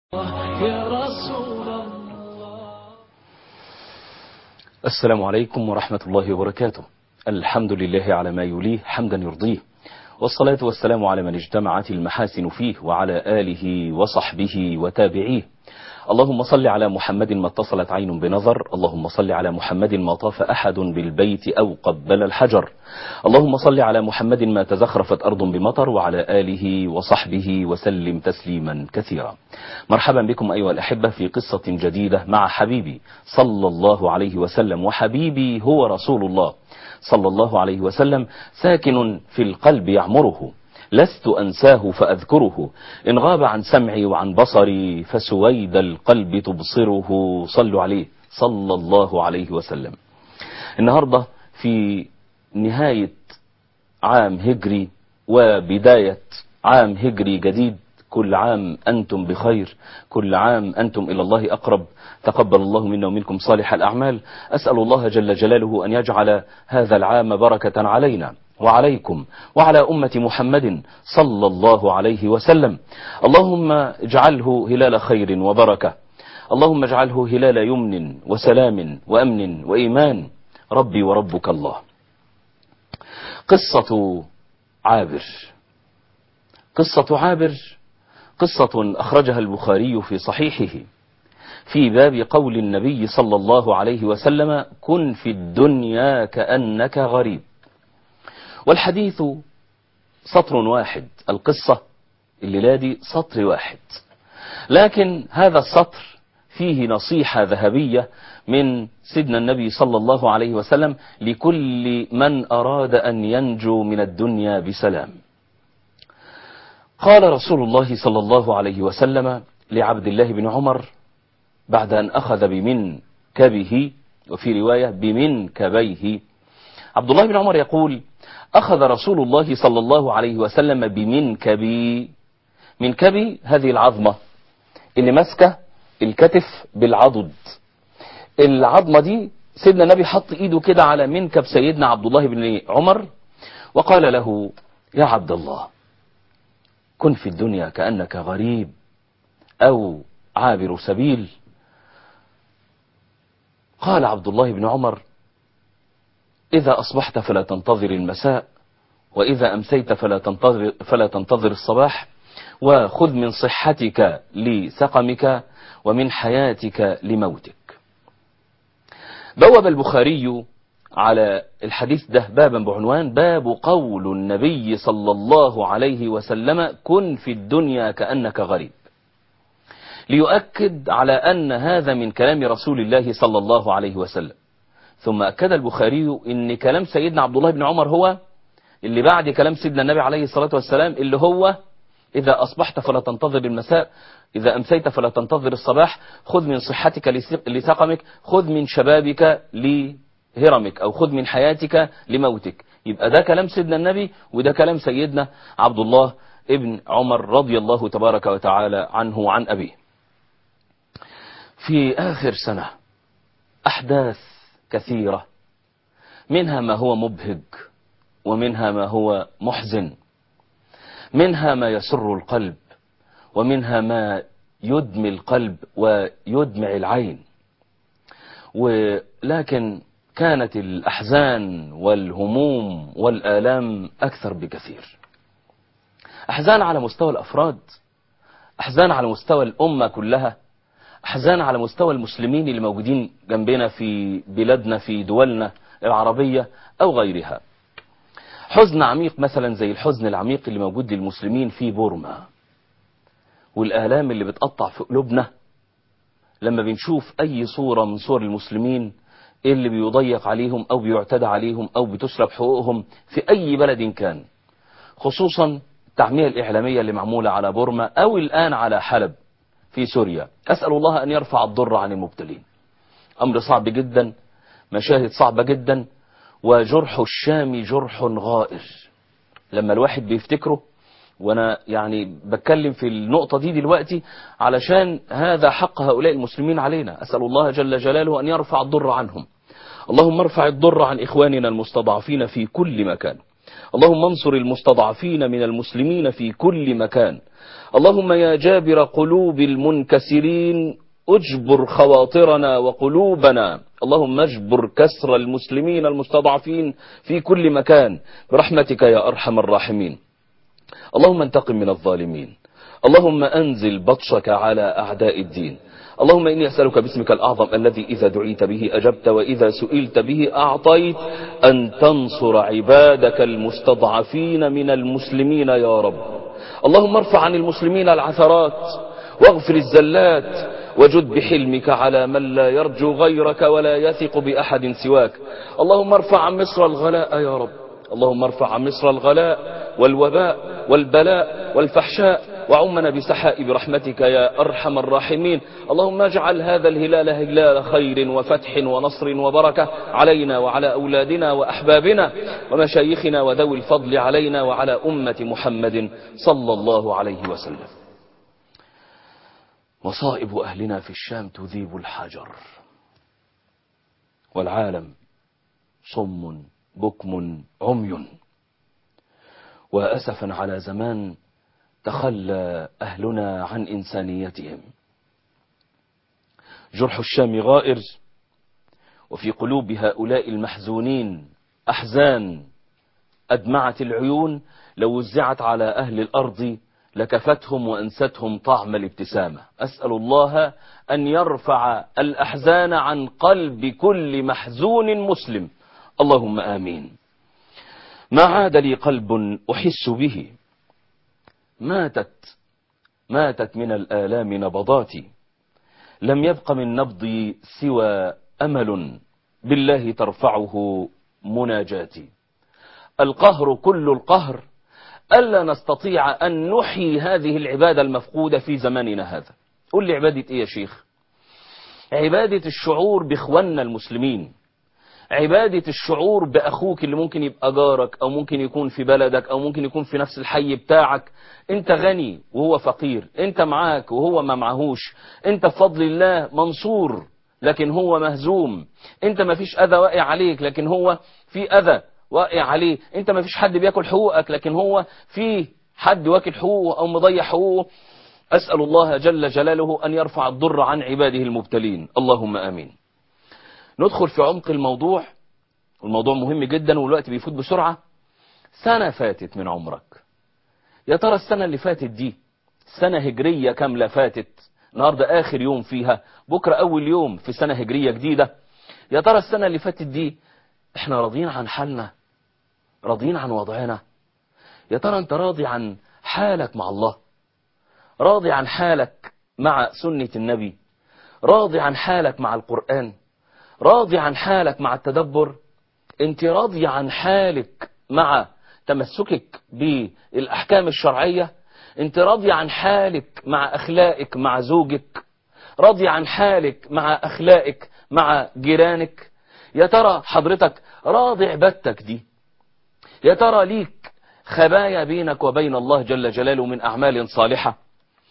يا رسول الله السلام عليكم ورحمة الله وبركاته الحمد لله على ما يليه حمدا يرضيه والصلاة والسلام على من اجتمعت المحاسن فيه وعلى آله وصحبه وتابعيه اللهم صل على محمد ما اتصلت عين بنظر اللهم صل على محمد ما طاف أحد بالبيت أو قبل الحجر اللهم صل على محمد ما تزخرفت أرض بمطر وعلى آله وصحبه وسلم تسليما كثيرا مرحبا بكم أيها الأحبة في قصة جديدة مع حبيبي صلى الله عليه وسلم وحبيبي هو رسول الله صلى الله عليه وسلم ساكن في القلب يعمره لست أنساه فأذكره إن غاب عن سمعي وعن بصري فسويد القلب تبصره صلوا عليه صلى الله عليه وسلم النهاردة في نهاية عام هجري وبداية عام هجري جديد كل عام أنتم بخير كل عام أنتم إلى الله أقرب تقبل الله منا ومنكم صالح الأعمال أسأل الله جل جلاله أن يجعل هذا العام بركة علينا وعليكم وعلى أمة محمد صلى الله عليه وسلم اللهم اجعله هلال خير وبركة اللهم اجعله هلال يمن وسلام وأمن وإيمان ربي وربك الله قصة عابر قصة عابر قصة أخرجها البخاري في صحيحه في باب قول النبي صلى الله عليه وسلم كن في الدنيا كأنك غريب والحديث سطر واحد القصة الليلة دي سطر واحد لكن هذا السطر فيه نصيحة ذهبية من سيدنا النبي صلى الله عليه وسلم لكل من أراد أن ينجو من الدنيا بسلام قال رسول الله صلى الله عليه وسلم لعبد الله بن عمر بعد أن أخذ بمنكبه وفي رواية بمنكبيه عبد الله بن عمر يقول أخذ رسول الله صلى الله عليه وسلم بمنكبي منكبي هذه العظمة اللي ماسكة الكتف بالعضد العظمة دي سيدنا النبي حط ايده كده على منكب سيدنا عبد الله بن عمر وقال له يا عبد الله كن في الدنيا كأنك غريب أو عابر سبيل قال عبد الله بن عمر إذا أصبحت فلا تنتظر المساء وإذا أمسيت فلا تنتظر, فلا تنتظر الصباح وخذ من صحتك لسقمك ومن حياتك لموتك بوب البخاري على الحديث ده بابا بعنوان باب قول النبي صلى الله عليه وسلم كن في الدنيا كأنك غريب ليؤكد على أن هذا من كلام رسول الله صلى الله عليه وسلم ثم أكد البخاري ان كلام سيدنا عبد الله بن عمر هو اللي بعد كلام سيدنا النبي عليه الصلاة والسلام اللي هو إذا أصبحت فلا تنتظر المساء إذا أمسيت فلا تنتظر الصباح خذ من صحتك لسقمك خذ من شبابك لهرمك أو خذ من حياتك لموتك يبقى ده كلام سيدنا النبي وده كلام سيدنا عبد الله ابن عمر رضي الله تبارك وتعالى عنه وعن أبيه في آخر سنة أحداث كثيرة منها ما هو مبهج ومنها ما هو محزن منها ما يسر القلب ومنها ما يدمي القلب ويدمع العين ولكن كانت الأحزان والهموم والآلام أكثر بكثير أحزان على مستوى الأفراد أحزان على مستوى الأمة كلها أحزان على مستوى المسلمين اللي موجودين جنبنا في بلادنا في دولنا العربية أو غيرها حزن عميق مثلا زي الحزن العميق اللي موجود للمسلمين في بورما والآلام اللي بتقطع في قلوبنا لما بنشوف أي صورة من صور المسلمين اللي بيضيق عليهم أو بيعتدى عليهم أو بتسرب حقوقهم في أي بلد كان خصوصا التعمية الإعلامية اللي معمولة على بورما أو الآن على حلب في سوريا أسأل الله أن يرفع الضر عن المبتلين أمر صعب جدا مشاهد صعبة جدا وجرح الشام جرح غائر لما الواحد بيفتكره وانا يعني بتكلم في النقطة دي دلوقتي علشان هذا حق هؤلاء المسلمين علينا أسأل الله جل جلاله أن يرفع الضر عنهم اللهم ارفع الضر عن إخواننا المستضعفين في كل مكان اللهم انصر المستضعفين من المسلمين في كل مكان اللهم يا جابر قلوب المنكسرين اجبر خواطرنا وقلوبنا اللهم اجبر كسر المسلمين المستضعفين في كل مكان برحمتك يا أرحم الراحمين اللهم انتقم من الظالمين اللهم أنزل بطشك على أعداء الدين اللهم إني أسألك باسمك الأعظم الذي إذا دعيت به أجبت وإذا سئلت به أعطيت أن تنصر عبادك المستضعفين من المسلمين يا رب اللهم ارفع عن المسلمين العثرات واغفر الزلات وجد بحلمك على من لا يرجو غيرك ولا يثق بأحد سواك اللهم ارفع عن مصر الغلاء يا رب اللهم ارفع عن مصر الغلاء والوباء والبلاء والفحشاء وعمنا بسحائب رحمتك يا أرحم الراحمين اللهم اجعل هذا الهلال هلال خير وفتح ونصر وبركة علينا وعلى أولادنا وأحبابنا ومشايخنا وذوي الفضل علينا وعلى أمة محمد صلى الله عليه وسلم مصائب أهلنا في الشام تذيب الحجر والعالم صم بكم عمي وأسفا على زمان تخلى أهلنا عن إنسانيتهم جرح الشام غائر وفي قلوب هؤلاء المحزونين أحزان أدمعت العيون لو وزعت على أهل الأرض لكفتهم وأنستهم طعم الابتسامة أسأل الله أن يرفع الأحزان عن قلب كل محزون مسلم اللهم آمين ما عاد لي قلب أحس به ماتت ماتت من الآلام نبضاتي لم يبق من نبضي سوى أمل بالله ترفعه مناجاتي القهر كل القهر ألا نستطيع أن نحيي هذه العبادة المفقودة في زماننا هذا قل لي عبادة إيه يا شيخ عبادة الشعور بإخواننا المسلمين عبادة الشعور بأخوك اللي ممكن يبقى جارك أو ممكن يكون في بلدك أو ممكن يكون في نفس الحي بتاعك أنت غني وهو فقير أنت معاك وهو ما معهوش أنت بفضل الله منصور لكن هو مهزوم أنت ما فيش أذى واقع عليك لكن هو في أذى واقع عليه أنت ما فيش حد بياكل حقوقك لكن هو في حد واكل حقوقه أو مضيع حقوقه أسأل الله جل جلاله أن يرفع الضر عن عباده المبتلين اللهم آمين ندخل في عمق الموضوع الموضوع مهم جدا والوقت بيفوت بسرعة سنة فاتت من عمرك يا ترى السنة اللي فاتت دي سنة هجرية كاملة فاتت النهاردة آخر يوم فيها بكرة أول يوم في سنة هجرية جديدة يا ترى السنة اللي فاتت دي احنا راضيين عن حالنا راضيين عن وضعنا يا ترى انت راضي عن حالك مع الله راضي عن حالك مع سنة النبي راضي عن حالك مع القرآن راضي عن حالك مع التدبر انت راضي عن حالك مع تمسكك بالأحكام الشرعية انت راضي عن حالك مع أخلاقك مع زوجك راضي عن حالك مع أخلاقك مع جيرانك يا ترى حضرتك راضي عبادتك دي يا ترى ليك خبايا بينك وبين الله جل جلاله من أعمال صالحة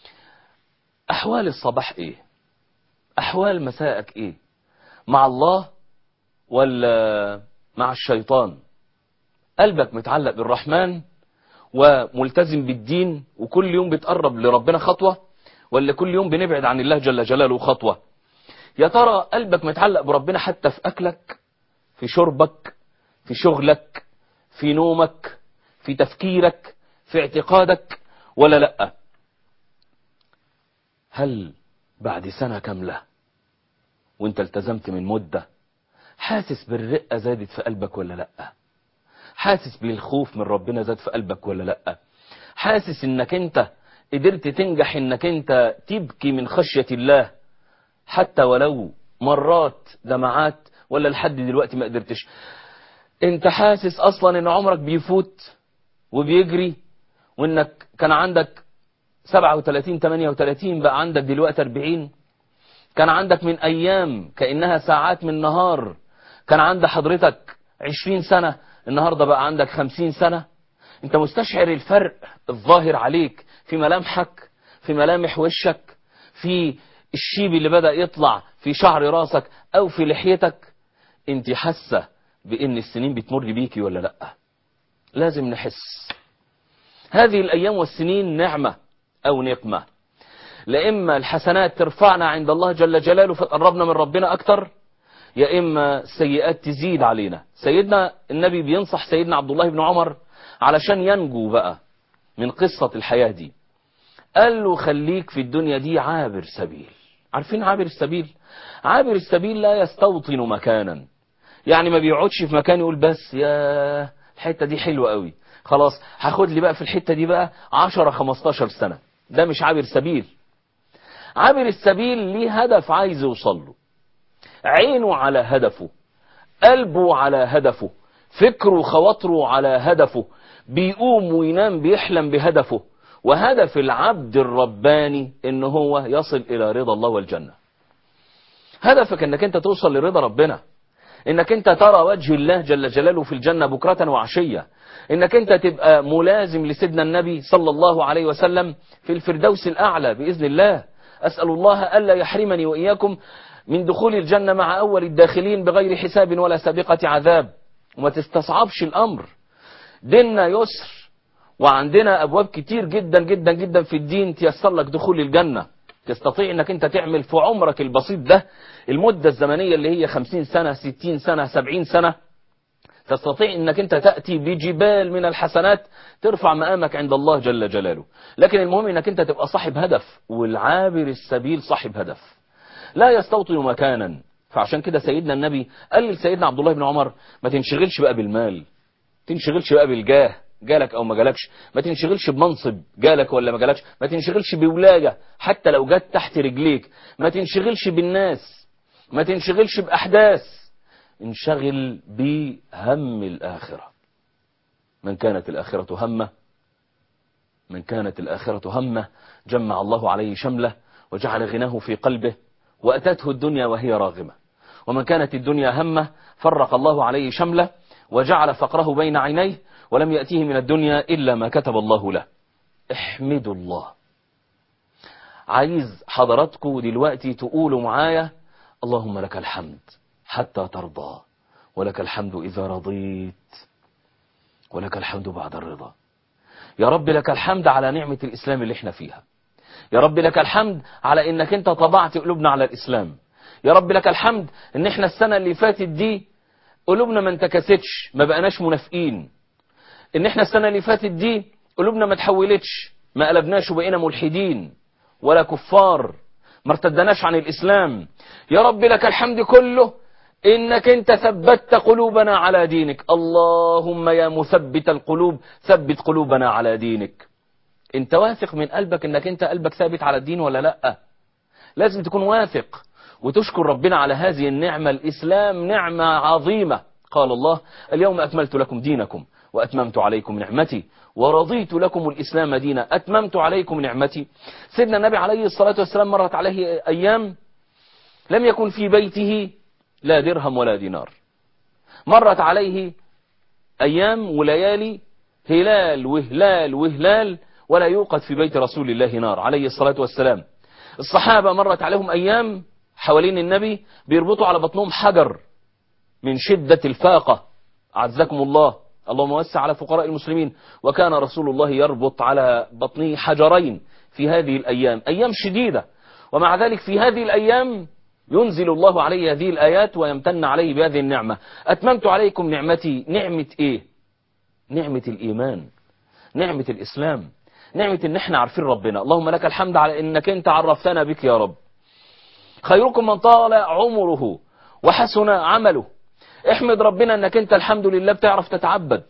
أحوال الصباح إيه أحوال مساءك إيه مع الله ولا مع الشيطان قلبك متعلق بالرحمن وملتزم بالدين وكل يوم بتقرب لربنا خطوة ولا كل يوم بنبعد عن الله جل جلاله خطوة يا ترى قلبك متعلق بربنا حتى في أكلك في شربك في شغلك في نومك في تفكيرك في اعتقادك ولا لأ هل بعد سنة كاملة وانت التزمت من مدة حاسس بالرقة زادت في قلبك ولا لأ حاسس بالخوف من ربنا زاد في قلبك ولا لأ حاسس انك انت قدرت تنجح انك انت تبكي من خشية الله حتى ولو مرات دمعات ولا لحد دلوقتي ما قدرتش انت حاسس اصلا ان عمرك بيفوت وبيجري وانك كان عندك 37 38 بقى عندك دلوقتي 40 كان عندك من ايام كانها ساعات من نهار كان عند حضرتك 20 سنة النهاردة بقى عندك 50 سنة انت مستشعر الفرق الظاهر عليك في ملامحك في ملامح وشك في الشيب اللي بدأ يطلع في شعر راسك او في لحيتك انت حاسة بان السنين بتمر بيكي ولا لا لازم نحس هذه الأيام والسنين نعمة أو نقمة لا إما الحسنات ترفعنا عند الله جل جلاله فتقربنا من ربنا أكتر يا إما السيئات تزيد علينا سيدنا النبي بينصح سيدنا عبد الله بن عمر علشان ينجو بقى من قصة الحياة دي قال له خليك في الدنيا دي عابر سبيل عارفين عابر السبيل عابر السبيل لا يستوطن مكانا يعني ما بيقعدش في مكان يقول بس يا الحتة دي حلوة قوي خلاص هاخد لي بقى في الحتة دي بقى 10 15 سنة ده مش عابر سبيل عابر السبيل ليه هدف عايز يوصل له عينه على هدفه قلبه على هدفه فكره خواطره على هدفه بيقوم وينام بيحلم بهدفه وهدف العبد الرباني ان هو يصل الى رضا الله والجنة هدفك انك انت توصل لرضا ربنا انك انت ترى وجه الله جل جلاله في الجنة بكرة وعشية انك انت تبقى ملازم لسيدنا النبي صلى الله عليه وسلم في الفردوس الاعلى باذن الله اسأل الله الا يحرمني واياكم من دخول الجنة مع اول الداخلين بغير حساب ولا سابقة عذاب وما تستصعبش الامر ديننا يسر وعندنا ابواب كتير جدا جدا جدا في الدين تيسر لك دخول الجنة تستطيع انك انت تعمل في عمرك البسيط ده المدة الزمنية اللي هي خمسين سنة ستين سنة سبعين سنة تستطيع انك انت تأتي بجبال من الحسنات ترفع مقامك عند الله جل جلاله لكن المهم انك انت تبقى صاحب هدف والعابر السبيل صاحب هدف لا يستوطن مكانا فعشان كده سيدنا النبي قال لسيدنا عبد الله بن عمر ما تنشغلش بقى بالمال تنشغلش بقى بالجاه جالك او ما جالكش ما تنشغلش بمنصب جالك ولا ما جالكش ما تنشغلش بولاية حتى لو جت تحت رجليك ما تنشغلش بالناس ما تنشغلش بأحداث انشغل بهم الآخرة من كانت الآخرة همه من كانت الآخرة همه جمع الله عليه شمله وجعل غناه في قلبه وأتته الدنيا وهي راغمة ومن كانت الدنيا همه فرق الله عليه شمله وجعل فقره بين عينيه ولم يأتيه من الدنيا إلا ما كتب الله له احمدوا الله عايز حضراتكم دلوقتي تقولوا معايا اللهم لك الحمد حتى ترضى ولك الحمد إذا رضيت ولك الحمد بعد الرضا يا رب لك الحمد على نعمة الإسلام اللي احنا فيها يا رب لك الحمد على انك انت طبعت قلوبنا على الإسلام يا رب لك الحمد ان احنا السنة اللي فاتت دي قلوبنا ما انتكستش ما بقناش منافقين ان احنا السنة اللي فاتت دي قلوبنا ما تحولتش ما قلبناش وبقينا ملحدين ولا كفار ما ارتدناش عن الإسلام يا رب لك الحمد كله إنك أنت ثبتت قلوبنا على دينك اللهم يا مثبت القلوب ثبت قلوبنا على دينك انت واثق من قلبك انك انت قلبك ثابت على الدين ولا لا لازم تكون واثق وتشكر ربنا على هذه النعمة الإسلام نعمة عظيمة قال الله اليوم أكملت لكم دينكم وأتممت عليكم نعمتي ورضيت لكم الإسلام دينا أتممت عليكم نعمتي سيدنا النبي عليه الصلاة والسلام مرت عليه أيام لم يكن في بيته لا درهم ولا دينار مرت عليه أيام وليالي هلال وهلال وهلال ولا يوقد في بيت رسول الله نار عليه الصلاة والسلام الصحابة مرت عليهم أيام حوالين النبي بيربطوا على بطنهم حجر من شدة الفاقة عزكم الله اللهم وسع على فقراء المسلمين وكان رسول الله يربط على بطنه حجرين في هذه الأيام أيام شديدة ومع ذلك في هذه الأيام ينزل الله عليه هذه الآيات ويمتن عليه بهذه النعمة أتممت عليكم نعمتي نعمة إيه نعمة الإيمان نعمة الإسلام نعمة إن إحنا عارفين ربنا اللهم لك الحمد على إنك أنت عرفتنا بك يا رب خيركم من طال عمره وحسن عمله احمد ربنا انك انت الحمد لله بتعرف تتعبد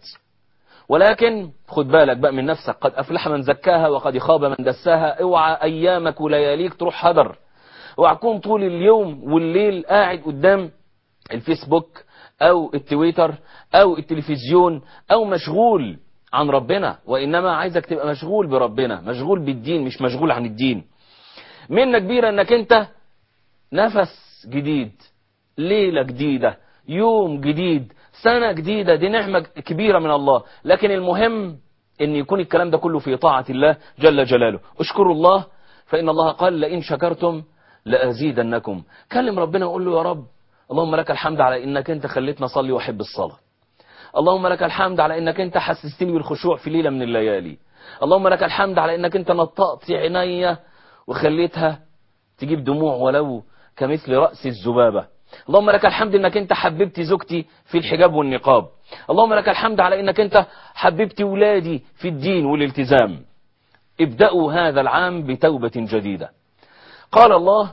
ولكن خد بالك بقى من نفسك قد افلح من زكاها وقد خاب من دساها اوعى ايامك ولياليك تروح هدر اوعى تكون طول اليوم والليل قاعد قدام الفيسبوك او التويتر او التلفزيون او مشغول عن ربنا وانما عايزك تبقى مشغول بربنا مشغول بالدين مش مشغول عن الدين منة كبيرة انك انت نفس جديد ليلة جديدة يوم جديد سنة جديدة دي نعمة كبيرة من الله لكن المهم ان يكون الكلام ده كله في طاعة الله جل جلاله اشكروا الله فإن الله قال لئن شكرتم لأزيدنكم كلم ربنا وقول له يا رب اللهم لك الحمد على انك انت خليتنا اصلي واحب الصلاة اللهم لك الحمد على انك انت حسستني بالخشوع في ليلة من الليالي اللهم لك الحمد على انك انت نطقت عيني وخليتها تجيب دموع ولو كمثل رأس الذبابة اللهم لك الحمد انك انت حببت زوجتي في الحجاب والنقاب اللهم لك الحمد على انك انت حببت ولادي في الدين والالتزام ابدأوا هذا العام بتوبة جديدة قال الله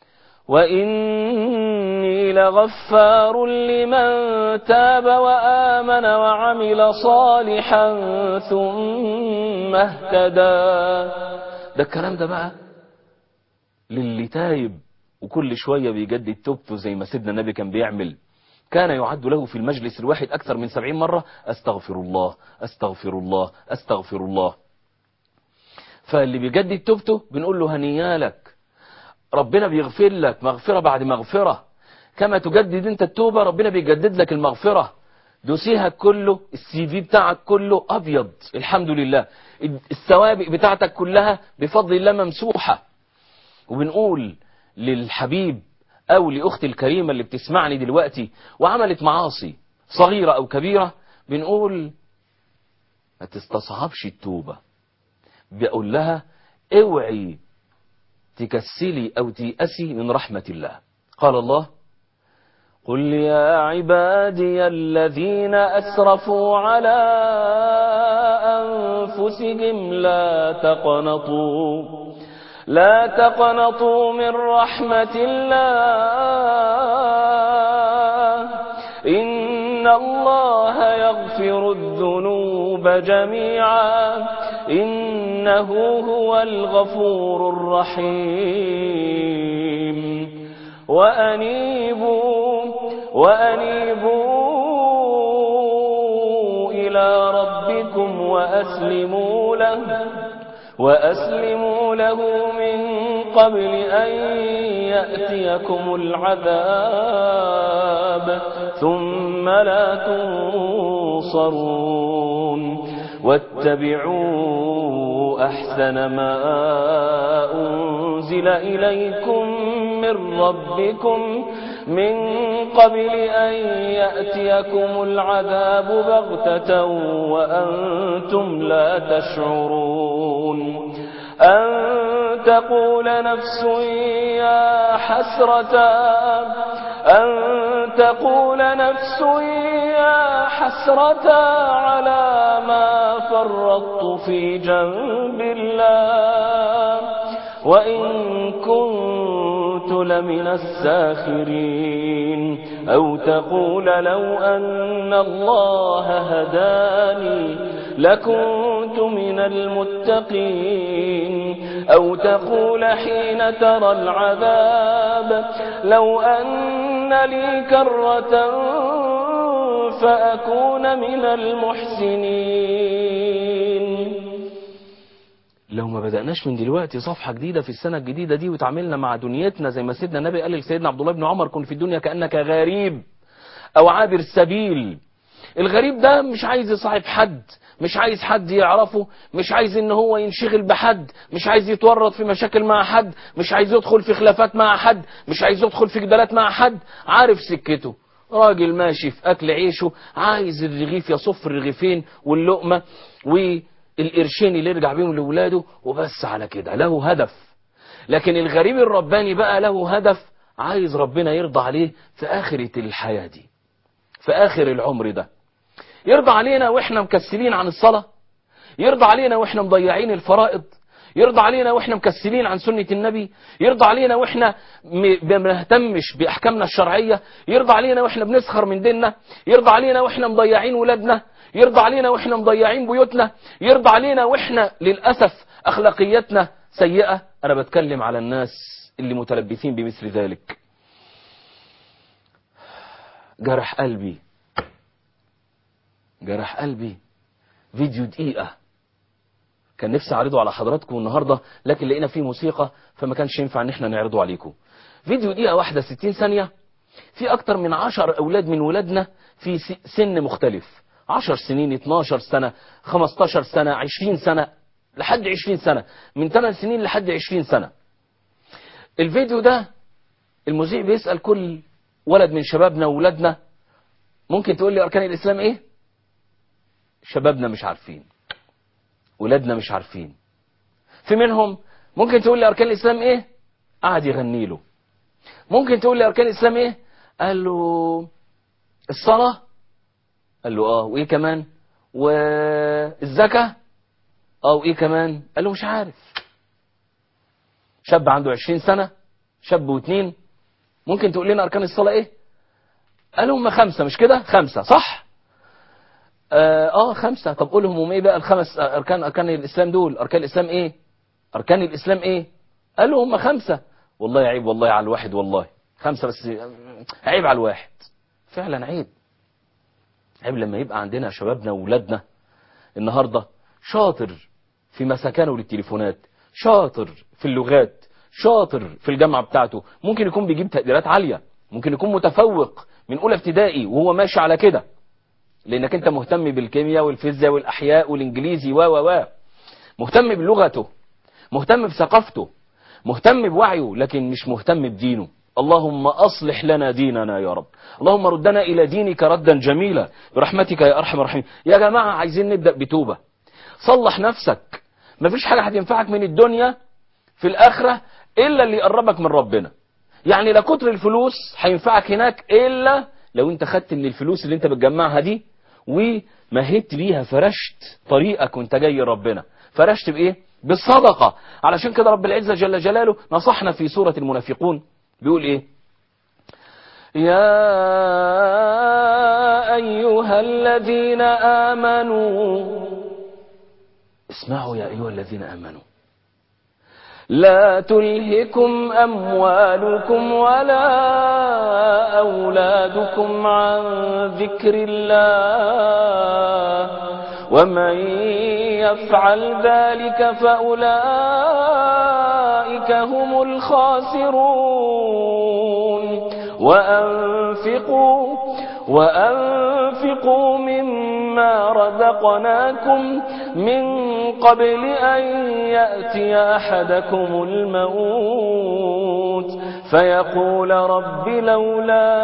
وإني لغفار لمن تاب وآمن وعمل صالحا ثم اهتدى ده الكلام ده بقى للي تايب وكل شوية بيجدد توبته زي ما سيدنا النبي كان بيعمل كان يعد له في المجلس الواحد أكثر من سبعين مرة أستغفر الله أستغفر الله أستغفر الله فاللي بيجدد توبته بنقول له هنيالك ربنا بيغفر لك مغفرة بعد مغفرة كما تجدد انت التوبة ربنا بيجدد لك المغفرة دوسيها كله السي في بتاعك كله أبيض الحمد لله السوابق بتاعتك كلها بفضل الله ممسوحة وبنقول للحبيب أو لأختي الكريمة اللي بتسمعني دلوقتي وعملت معاصي صغيرة أو كبيرة بنقول ما تستصعبش التوبة بقول لها اوعي تكسلي أو تيأسي من رحمة الله قال الله قل يا عبادي الذين أسرفوا على أنفسهم لا تقنطوا لا تقنطوا من رحمة الله إن الله يغفر الذنوب جميعا إنه هو الغفور الرحيم وأنيبوا وأنيبوا إلى ربكم وأسلموا له وأسلموا له من قبل أن يأتيكم العذاب ثم لا تنصرون واتبعوا أحسن ما أنزل إليكم من ربكم من قبل أن يأتيكم العذاب بغتة وأنتم لا تشعرون أن تقول نفس يا حسرة أن تقول نفس يا حسرة على ما فرطت في جنب الله وإن كنت لمن الساخرين أو تقول لو أن الله هداني لكنت من المتقين أو تقول حين ترى العذاب لو أن لي كرة فأكون من المحسنين لو ما بدأناش من دلوقتي صفحة جديدة في السنة الجديدة دي وتعاملنا مع دنيتنا زي ما سيدنا النبي قال لسيدنا عبد الله بن عمر كن في الدنيا كأنك غريب أو عابر سبيل الغريب ده مش عايز يصاحب حد مش عايز حد يعرفه مش عايز ان هو ينشغل بحد مش عايز يتورط في مشاكل مع حد مش عايز يدخل في خلافات مع حد مش عايز يدخل في جدالات مع حد عارف سكته راجل ماشي في اكل عيشه عايز الرغيف يصف الرغيفين واللقمه والقرشين اللي يرجع بيهم لاولاده وبس على كده له هدف لكن الغريب الرباني بقى له هدف عايز ربنا يرضى عليه في اخره الحياه دي في اخر العمر ده يرضى علينا واحنا مكسلين عن الصلاة يرضى علينا واحنا مضيعين الفرائض يرضى علينا واحنا مكسلين عن سنة النبي يرضى علينا واحنا ما بنهتمش بأحكامنا الشرعية يرضى علينا واحنا بنسخر من ديننا يرضى علينا واحنا مضيعين ولادنا يرضى علينا واحنا مضيعين بيوتنا يرضى علينا واحنا للأسف أخلاقياتنا سيئة أنا بتكلم على الناس اللي متلبسين بمثل ذلك جرح قلبي جرح قلبي فيديو دقيقة كان نفسي اعرضه على حضراتكم النهاردة لكن لقينا فيه موسيقى فما كانش ينفع ان احنا نعرضه عليكم فيديو دقيقة واحدة 60 ثانية في اكتر من 10 اولاد من ولادنا في سن مختلف 10 سنين 12 سنة 15 سنة 20 سنة لحد 20 سنة من 8 سنين لحد 20 سنة الفيديو ده المذيع بيسأل كل ولد من شبابنا وولادنا ممكن تقول لي أركان الإسلام إيه شبابنا مش عارفين ولادنا مش عارفين في منهم ممكن تقول لي أركان الإسلام إيه قعد يغني له ممكن تقول لي أركان الإسلام إيه قال له الصلاة قال له آه وإيه كمان والزكاة اه وايه كمان قال له مش عارف شاب عنده عشرين سنة شاب واتنين ممكن تقول لنا اركان الصلاة ايه قالوا هم خمسة مش كده خمسة صح اه, آه خمسة طب قولهم هم ايه بقى الخمس اركان اركان الاسلام دول اركان الاسلام ايه اركان الاسلام ايه قالوا هم خمسة والله عيب والله على الواحد والله خمسة بس عيب على الواحد فعلا عيب عيب لما يبقى عندنا شبابنا وولادنا النهارده شاطر في مساكنه للتليفونات شاطر في اللغات شاطر في الجامعة بتاعته ممكن يكون بيجيب تقديرات عالية ممكن يكون متفوق من أولى ابتدائي وهو ماشي على كده لأنك أنت مهتم بالكيمياء والفيزياء والأحياء والإنجليزي و و و مهتم بلغته مهتم بثقافته مهتم بوعيه لكن مش مهتم بدينه اللهم أصلح لنا ديننا يا رب اللهم ردنا إلى دينك ردا جميلا برحمتك يا أرحم الراحمين يا جماعة عايزين نبدأ بتوبة صلح نفسك مفيش حاجة هتنفعك من الدنيا في الآخرة إلا اللي يقربك من ربنا يعني لا كتر الفلوس هينفعك هناك إلا لو انت خدت من الفلوس اللي انت بتجمعها دي ومهدت بيها فرشت طريقك وانت جاي ربنا فرشت بإيه بالصدقة علشان كده رب العزة جل جلاله نصحنا في سورة المنافقون بيقول إيه يا أيها الذين آمنوا اسمعوا يا أيها الذين آمنوا لا تلهكم أموالكم ولا أولادكم عن ذكر الله ومن يفعل ذلك فأولئك هم الخاسرون وأنفقوا وأنفقوا مما رزقناكم من قبل أن يأتي أحدكم الموت فيقول رب لولا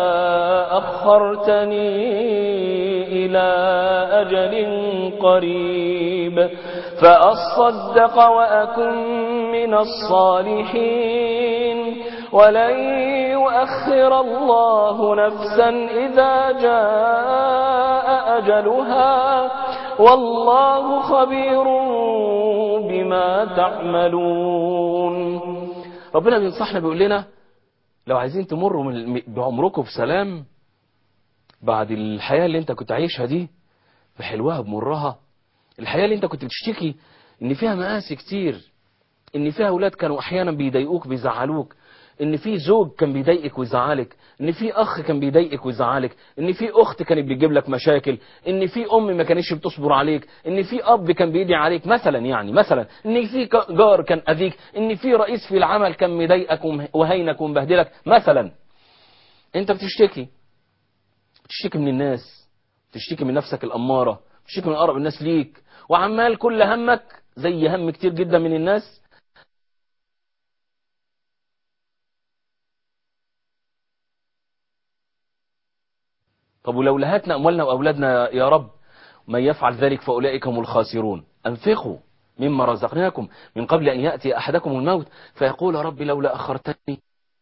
أخرتني إلى أجل قريب فأصدق وأكن من الصالحين ولن يؤخر الله نفسا إذا جاء أجلها والله خبير بما تعملون ربنا بينصحنا بيقول لنا لو عايزين تمروا من بعمركم بسلام بعد الحياة اللي انت كنت عايشها دي بحلوها بمرها الحياة اللي انت كنت بتشتكي ان فيها مآسي كتير ان فيها اولاد كانوا احيانا بيضايقوك بيزعلوك ان في زوج كان بيضايقك ويزعلك ان في اخ كان بيضايقك ويزعلك ان في اخت كانت بتجيب لك مشاكل ان في ام ما كانتش بتصبر عليك ان في اب كان بيدعي عليك مثلا يعني مثلا ان في جار كان اذيك ان في رئيس في العمل كان مضايقك وهينك ومبهدلك مثلا انت بتشتكي بتشتكي من الناس بتشتكي من نفسك الاماره بتشتكي من اقرب الناس ليك وعمال كل همك زي هم كتير جدا من الناس طب ولو لهاتنا أموالنا وأولادنا يا رب من يفعل ذلك فأولئك هم الخاسرون أنفقوا مما رزقناكم من قبل أن يأتي أحدكم الموت فيقول رب لولا أخرتني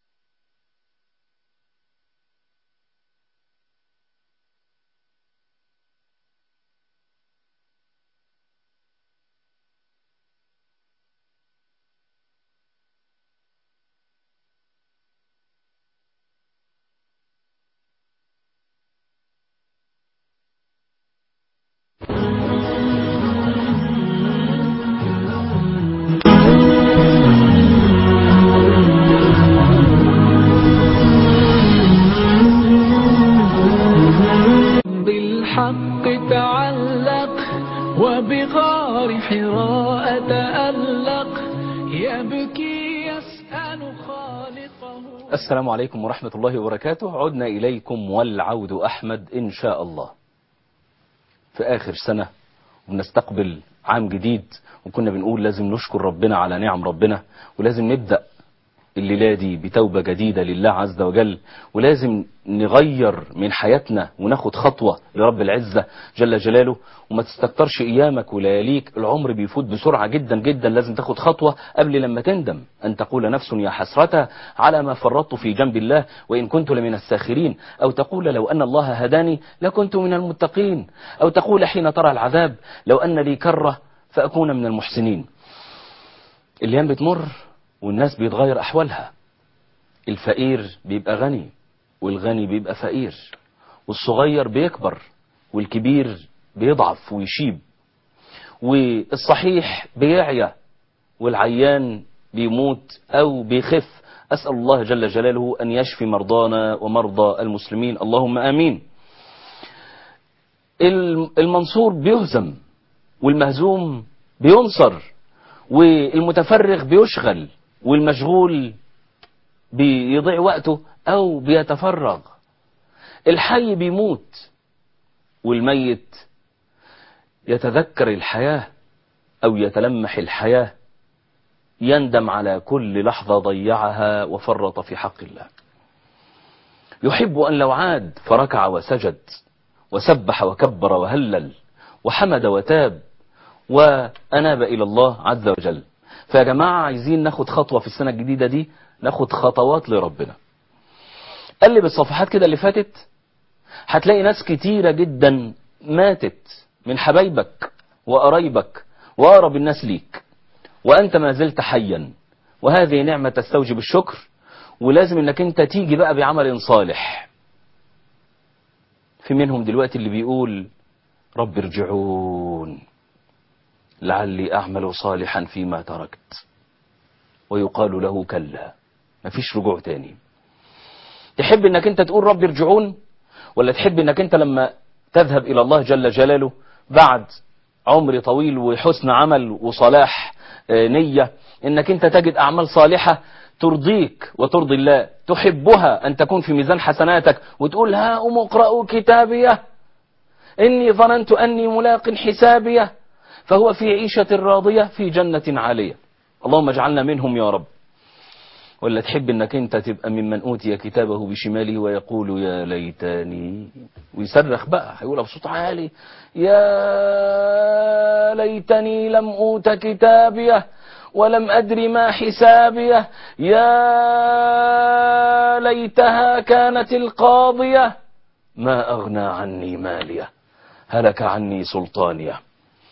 بالحق تعلق وبغار حراء تألق يبكي يسأل خالقه السلام عليكم ورحمة الله وبركاته عدنا إليكم والعود أحمد إن شاء الله في آخر سنة وبنستقبل عام جديد وكنا بنقول لازم نشكر ربنا على نعم ربنا ولازم نبدأ الليلة دي بتوبة جديدة لله عز وجل ولازم نغير من حياتنا وناخد خطوة لرب العزة جل جلاله وما تستكترش ايامك ولياليك العمر بيفوت بسرعة جدا جدا لازم تاخد خطوة قبل لما تندم ان تقول نفس يا حسرة على ما فرطت في جنب الله وان كنت لمن الساخرين او تقول لو ان الله هداني لكنت من المتقين او تقول حين ترى العذاب لو ان لي كرة فاكون من المحسنين الايام بتمر والناس بيتغير احوالها الفقير بيبقى غني والغني بيبقى فقير والصغير بيكبر والكبير بيضعف ويشيب والصحيح بيعيا والعيان بيموت او بيخف اسال الله جل جلاله ان يشفي مرضانا ومرضى المسلمين اللهم امين المنصور بيهزم والمهزوم بينصر والمتفرغ بيشغل والمشغول بيضيع وقته او بيتفرغ الحي بيموت والميت يتذكر الحياة او يتلمح الحياة يندم على كل لحظة ضيعها وفرط في حق الله يحب ان لو عاد فركع وسجد وسبح وكبر وهلل وحمد وتاب واناب الى الله عز وجل فيا جماعة عايزين ناخد خطوة في السنة الجديدة دي ناخد خطوات لربنا قلب الصفحات كده اللي فاتت هتلاقي ناس كتيرة جدا ماتت من حبايبك وقرايبك وأقرب الناس ليك وأنت ما زلت حيا وهذه نعمة تستوجب الشكر ولازم انك انت تيجي بقى بعمل صالح في منهم دلوقتي اللي بيقول رب ارجعون لعلي أعمل صالحا فيما تركت ويقال له كلا مفيش رجوع تاني تحب انك انت تقول رب ارجعون ولا تحب انك انت لما تذهب الى الله جل جلاله بعد عمر طويل وحسن عمل وصلاح نية انك انت تجد اعمال صالحة ترضيك وترضي الله تحبها ان تكون في ميزان حسناتك وتقول ها ام اقرأوا كتابيه اني ظننت اني ملاق حسابيه فهو في عيشة راضية في جنة عالية اللهم اجعلنا منهم يا رب ولا تحب انك انت تبقى ممن اوتي كتابه بشماله ويقول يا ليتني ويصرخ بقى هيقولها بصوت عالي يا ليتني لم اوت كتابيه ولم ادري ما حسابيه يا ليتها كانت القاضيه ما اغنى عني ماليه هلك عني سلطانيه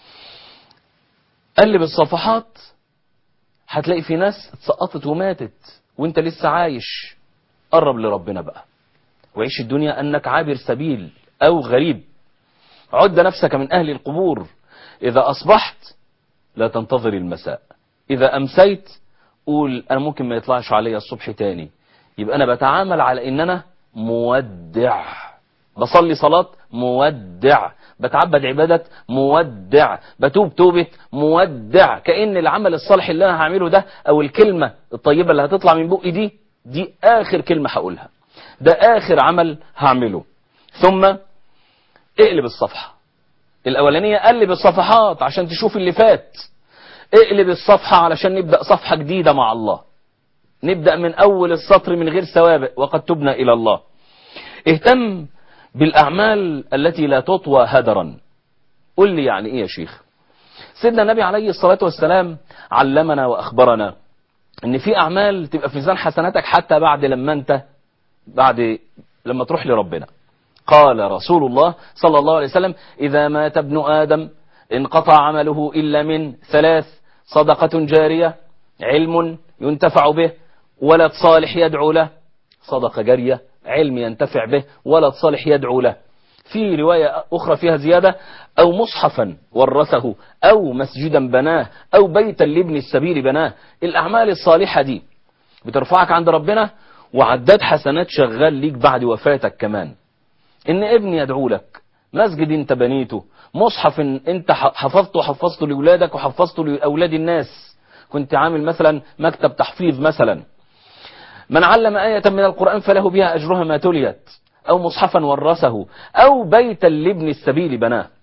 قلب الصفحات هتلاقي في ناس اتسقطت وماتت وانت لسه عايش قرب لربنا بقى وعيش الدنيا انك عابر سبيل او غريب عد نفسك من اهل القبور اذا اصبحت لا تنتظر المساء اذا امسيت قول انا ممكن ما يطلعش عليا الصبح تاني يبقى انا بتعامل على ان انا مودع بصلي صلاة مودع بتعبد عبادة مودع بتوب توبة مودع كأن العمل الصالح اللي أنا هعمله ده أو الكلمة الطيبة اللي هتطلع من بقي دي دي آخر كلمة هقولها ده آخر عمل هعمله ثم اقلب الصفحة الأولانية قلب الصفحات عشان تشوف اللي فات اقلب الصفحة علشان نبدأ صفحة جديدة مع الله نبدأ من أول السطر من غير سوابق وقد تبنى إلى الله اهتم بالأعمال التي لا تطوى هدرا قل لي يعني إيه يا شيخ سيدنا النبي عليه الصلاة والسلام علمنا وأخبرنا ان في أعمال تبقى في ميزان حسناتك حتى بعد لما أنت بعد لما تروح لربنا قال رسول الله صلى الله عليه وسلم إذا مات ابن آدم انقطع عمله إلا من ثلاث صدقة جارية علم ينتفع به ولد صالح يدعو له صدقة جارية علم ينتفع به ولد صالح يدعو له في رواية أخرى فيها زيادة أو مصحفا ورثه أو مسجدا بناه أو بيتا لابن السبيل بناه الأعمال الصالحة دي بترفعك عند ربنا وعداد حسنات شغال ليك بعد وفاتك كمان إن ابن يدعو لك مسجد انت بنيته مصحف انت حفظته وحفظته لأولادك وحفظته لأولاد الناس كنت عامل مثلا مكتب تحفيظ مثلا من علم آية من القرآن فله بها أجرها ما تليت أو مصحفا ورثه أو بيتا لابن السبيل بناه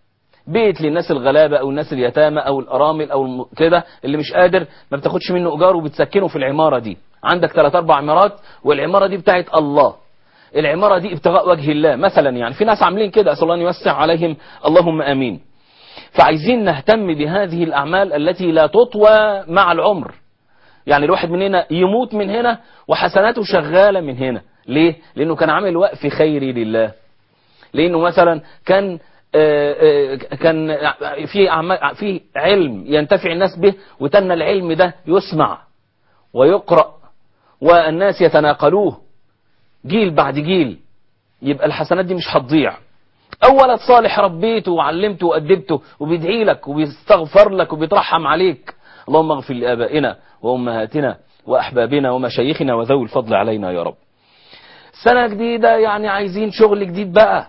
بيت للناس الغلابة او الناس اليتامى او الارامل او الم- كده اللي مش قادر ما بتاخدش منه ايجار وبتسكنه في العمارة دي عندك ثلاث اربع عمارات والعمارة دي بتاعت الله العمارة دي ابتغاء وجه الله مثلا يعني في ناس عاملين كده اسال الله ان يوسع عليهم اللهم امين فعايزين نهتم بهذه الاعمال التي لا تطوى مع العمر يعني الواحد مننا يموت من هنا وحسناته شغالة من هنا ليه لانه كان عامل وقف خيري لله لانه مثلا كان آه، آه، كان في أعمال- في علم ينتفع الناس به وتن العلم ده يسمع ويقرأ والناس يتناقلوه جيل بعد جيل يبقى الحسنات دي مش هتضيع أو ولد صالح ربيته وعلمته وأدبته وبيدعي لك وبيستغفر لك وبيترحم عليك اللهم اغفر لآبائنا وأمهاتنا وأحبابنا ومشايخنا وذوي الفضل علينا يا رب سنة جديدة يعني عايزين شغل جديد بقى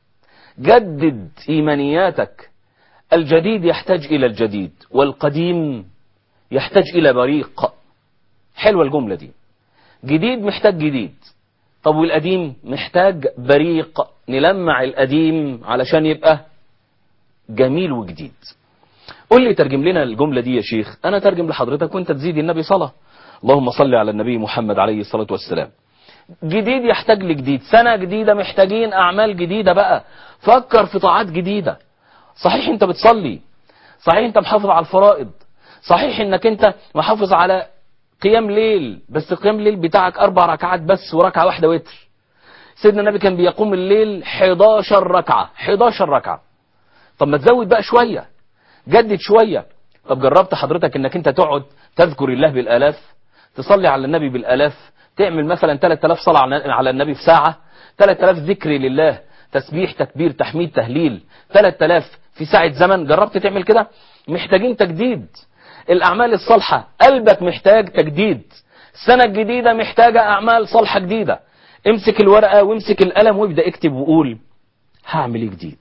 جدد إيمانياتك الجديد يحتاج إلى الجديد والقديم يحتاج إلى بريق حلوة الجملة دي جديد محتاج جديد طب والقديم محتاج بريق نلمع القديم علشان يبقى جميل وجديد قول لي ترجم لنا الجملة دي يا شيخ أنا ترجم لحضرتك وانت تزيد النبي صلاة اللهم صل على النبي محمد عليه الصلاة والسلام جديد يحتاج لجديد سنة جديدة محتاجين أعمال جديدة بقى فكر في طاعات جديدة صحيح انت بتصلي صحيح انت محافظ على الفرائض صحيح انك انت محافظ على قيام ليل بس قيام الليل بتاعك أربع ركعات بس وركعة واحدة وتر سيدنا النبي كان بيقوم الليل 11 ركعة 11 ركعة طب ما تزود بقى شوية جدد شوية طب جربت حضرتك انك انت تقعد تذكر الله بالآلاف تصلي على النبي بالآلاف تعمل مثلا 3000 صلاة على- على النبي في ساعة 3000 ذكر لله تسبيح تكبير تحميد تهليل 3000 في ساعة زمن جربت تعمل كده محتاجين تجديد الأعمال الصالحة قلبك محتاج تجديد السنة الجديدة محتاجة أعمال صالحة جديدة امسك الورقة وامسك القلم وابدأ اكتب وقول هعمل ايه جديد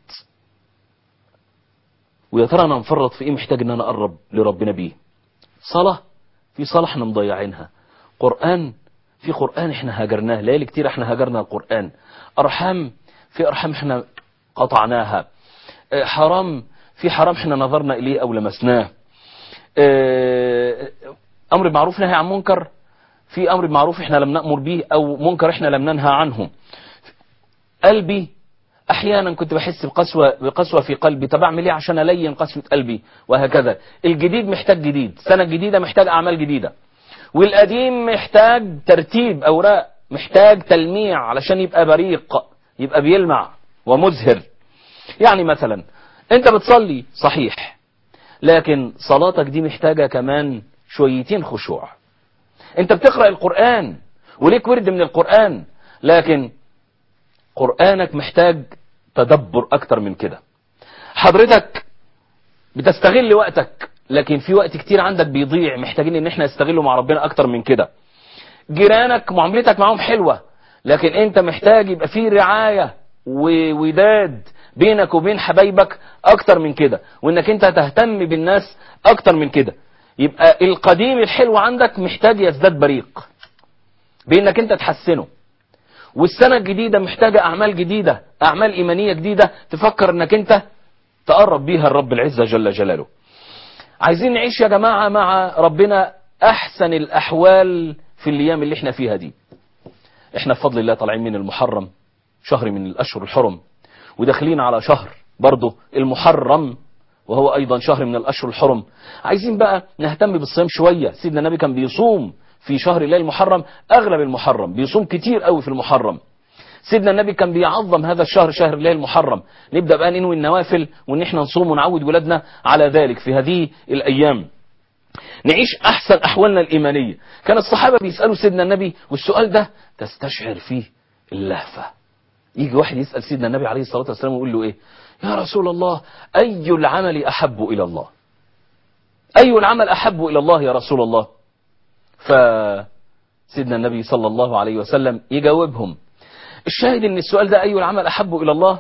ويا ترى انا مفرط في ايه محتاج ان انا اقرب لربنا بيه صلاة في صلاة احنا مضيعينها قرآن في قرآن احنا هاجرناه ليالي كتير احنا هاجرنا القرآن ارحام في ارحام احنا قطعناها اه، حرام في حرام احنا نظرنا اليه او لمسناه اه، امر بمعروف نهي عن منكر في امر بمعروف احنا لم نأمر به او منكر احنا لم ننهى عنه قلبي احيانا كنت بحس بقسوة بقسوة في قلبي طب اعمل ايه عشان الين قسوة قلبي وهكذا الجديد محتاج جديد سنة جديدة محتاج اعمال جديدة والقديم محتاج ترتيب اوراق محتاج تلميع علشان يبقى بريق يبقى بيلمع ومزهر يعني مثلا انت بتصلي صحيح لكن صلاتك دي محتاجة كمان شويتين خشوع انت بتقرأ القرآن وليك ورد من القرآن لكن قرآنك محتاج تدبر أكتر من كده حضرتك بتستغل وقتك لكن في وقت كتير عندك بيضيع محتاجين ان احنا نستغله مع ربنا أكتر من كده جيرانك معاملتك معاهم حلوة لكن انت محتاج يبقى في رعاية ووداد بينك وبين حبايبك أكتر من كده وانك انت تهتم بالناس أكتر من كده يبقى القديم الحلو عندك محتاج يزداد بريق بانك انت تحسنه والسنة الجديدة محتاجة أعمال جديدة أعمال إيمانية جديدة تفكر أنك أنت تقرب بيها الرب العزة جل جلاله عايزين نعيش يا جماعة مع ربنا أحسن الأحوال في الأيام اللي احنا فيها دي احنا بفضل الله طالعين من المحرم شهر من الأشهر الحرم وداخلين على شهر برضه المحرم وهو أيضا شهر من الأشهر الحرم عايزين بقى نهتم بالصيام شوية سيدنا النبي كان بيصوم في شهر الله المحرم أغلب المحرم بيصوم كتير قوي في المحرم سيدنا النبي كان بيعظم هذا الشهر شهر الله المحرم نبدأ بقى ننوي النوافل وان احنا نصوم ونعود ولادنا على ذلك في هذه الأيام نعيش أحسن أحوالنا الإيمانية كان الصحابة بيسألوا سيدنا النبي والسؤال ده تستشعر فيه اللهفة يجي واحد يسأل سيدنا النبي عليه الصلاة والسلام ويقول له إيه يا رسول الله أي العمل أحب إلى الله أي العمل أحب إلى الله يا رسول الله فسيدنا النبي صلى الله عليه وسلم يجاوبهم الشاهد ان السؤال ده أي العمل أحب إلى الله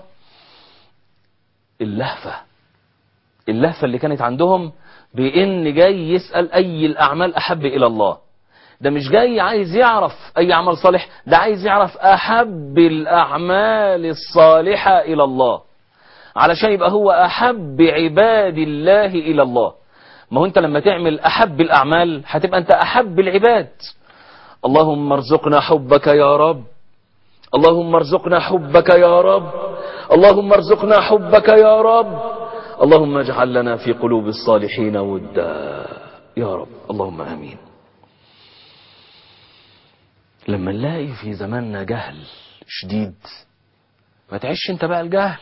اللهفة اللهفة اللي كانت عندهم بإن جاي يسأل أي الأعمال أحب إلى الله ده مش جاي عايز يعرف أي عمل صالح ده عايز يعرف أحب الأعمال الصالحة إلى الله علشان يبقى هو أحب عباد الله إلى الله ما هو أنت لما تعمل أحب الأعمال هتبقى أنت أحب العباد اللهم ارزقنا حبك يا رب اللهم ارزقنا حبك يا رب اللهم ارزقنا حبك يا رب اللهم اجعل لنا في قلوب الصالحين ودا يا رب اللهم امين لما نلاقي في زماننا جهل شديد ما تعيش انت بقى الجهل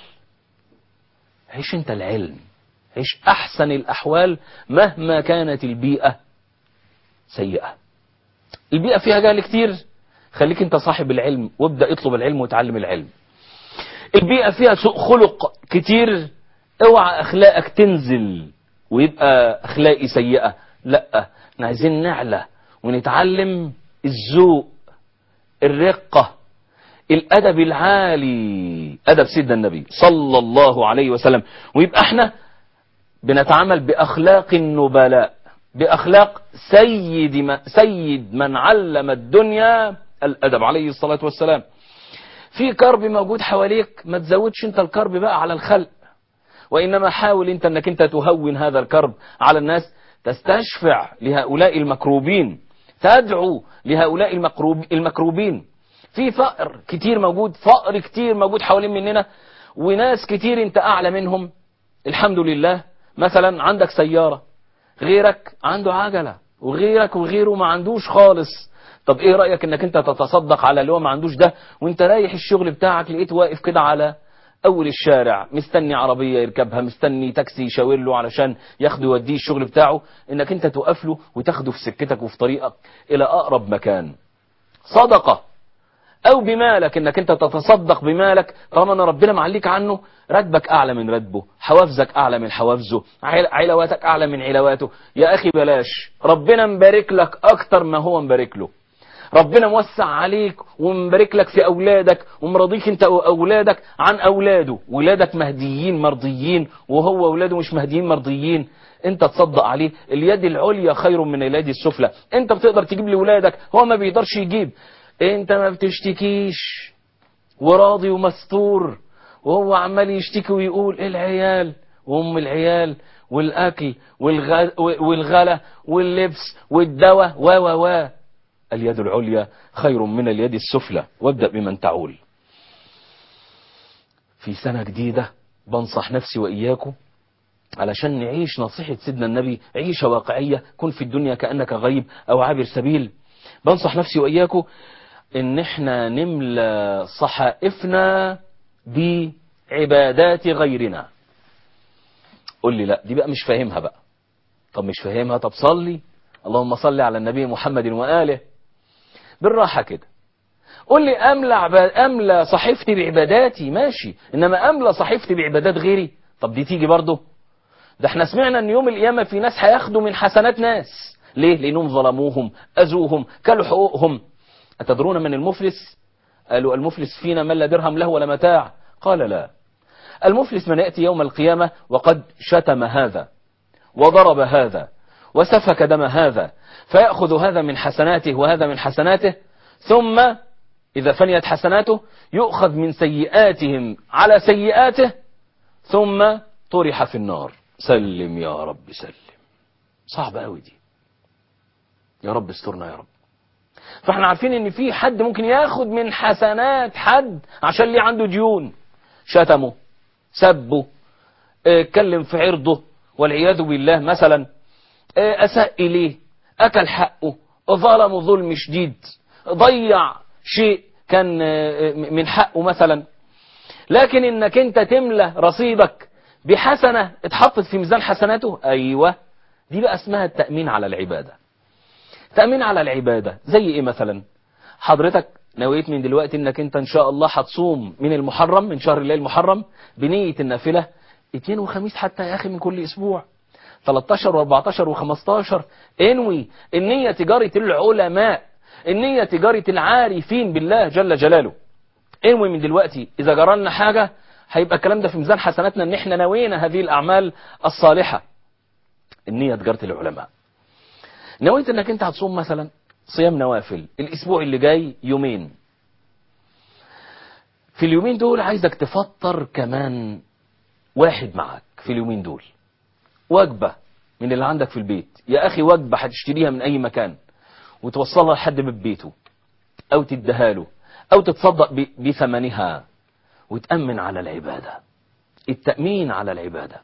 عيش انت العلم عيش احسن الاحوال مهما كانت البيئة سيئة البيئة فيها جهل كتير خليك انت صاحب العلم وابدأ اطلب العلم وتعلم العلم البيئة فيها سوء خلق كتير اوعى اخلاقك تنزل ويبقى اخلاقي سيئة لا احنا عايزين نعلى ونتعلم الذوق الرقة الادب العالي ادب سيدنا النبي صلى الله عليه وسلم ويبقى احنا بنتعامل باخلاق النبلاء باخلاق سيد ما سيد من علم الدنيا الادب عليه الصلاة والسلام في كرب موجود حواليك ما تزودش انت الكرب بقى على الخلق وإنما حاول أنت أنك أنت تهون هذا الكرب على الناس تستشفع لهؤلاء المكروبين تدعو لهؤلاء المكروب المكروبين في فقر كتير موجود فقر كتير موجود حوالين مننا وناس كتير انت أعلى منهم الحمد لله مثلا عندك سيارة غيرك عنده عجلة وغيرك وغيره ما عندوش خالص طب ايه رأيك انك انت تتصدق على اللي هو ما عندوش ده وانت رايح الشغل بتاعك لقيت واقف كده على اول الشارع مستني عربية يركبها مستني تاكسي يشاور له علشان ياخده يوديه الشغل بتاعه انك انت توقف له وتاخده في سكتك وفي طريقك الى اقرب مكان صدقة او بمالك انك انت تتصدق بمالك طالما ان ربنا معليك عنه راتبك اعلى من راتبه حوافزك اعلى من حوافزه عل- علاواتك اعلى من علاواته يا اخي بلاش ربنا مبارك لك اكتر ما هو مبارك له ربنا موسع عليك ومبارك لك في اولادك ومرضيك انت واولادك عن اولاده ولادك مهديين مرضيين وهو اولاده مش مهديين مرضيين انت تصدق عليه اليد العليا خير من اليد السفلى انت بتقدر تجيب لاولادك هو ما بيقدرش يجيب انت ما بتشتكيش وراضي ومستور وهو عمال يشتكي ويقول العيال وام العيال والاكل والغ... والغلا واللبس والدواء و و و اليد العليا خير من اليد السفلى وابدأ بمن تعول في سنة جديدة بنصح نفسي وإياكم علشان نعيش نصيحة سيدنا النبي عيشة واقعية كن في الدنيا كأنك غريب أو عابر سبيل بنصح نفسي وإياكم إن احنا نملى صحائفنا بعبادات غيرنا قول لي لا دي بقى مش فاهمها بقى طب مش فاهمها طب صلي اللهم صل على النبي محمد وآله بالراحة كده قول لي أملى, عب... أملى صحيفتي بعباداتي ماشي إنما أملى صحيفتي بعبادات غيري طب دي تيجي برضه ده احنا سمعنا ان يوم القيامة في ناس هياخدوا من حسنات ناس ليه لانهم ظلموهم اذوهم كلوا حقوقهم اتدرون من المفلس قالوا المفلس فينا من لا درهم له ولا متاع قال لا المفلس من يأتي يوم القيامة وقد شتم هذا وضرب هذا وسفك دم هذا فيأخذ هذا من حسناته وهذا من حسناته ثم إذا فنيت حسناته يؤخذ من سيئاتهم على سيئاته ثم طرح في النار سلم يا رب سلم صعب قوي دي يا رب استرنا يا رب فاحنا عارفين ان في حد ممكن ياخد من حسنات حد عشان ليه عنده ديون شتمه سبه اه، اتكلم في عرضه والعياذ بالله مثلا اه، اساء اليه اكل حقه ظلمه ظلم شديد ضيع شيء كان اه، من حقه مثلا لكن انك انت تملى رصيدك بحسنة اتحطت في ميزان حسناته ايوه دي بقى اسمها التأمين على العبادة تأمين على العبادة زي ايه مثلا حضرتك نويت من دلوقتي انك انت ان شاء الله هتصوم من المحرم من شهر الله المحرم بنية النافلة اتنين وخميس حتى يا اخي من كل اسبوع 13 و14 و15 انوي النية تجارة العلماء النية تجارة العارفين بالله جل جلاله انوي من دلوقتي اذا جرالنا حاجة هيبقى الكلام ده في ميزان حسناتنا ان احنا نوينا هذه الاعمال الصالحة النية تجارة العلماء نويت انك انت هتصوم مثلا صيام نوافل الاسبوع اللي جاي يومين في اليومين دول عايزك تفطر كمان واحد معك في اليومين دول وجبة من اللي عندك في البيت يا أخي وجبة هتشتريها من أي مكان وتوصلها لحد باب بيته أو تديها له أو تتصدق ب- بثمنها وتأمن على العبادة التأمين على العبادة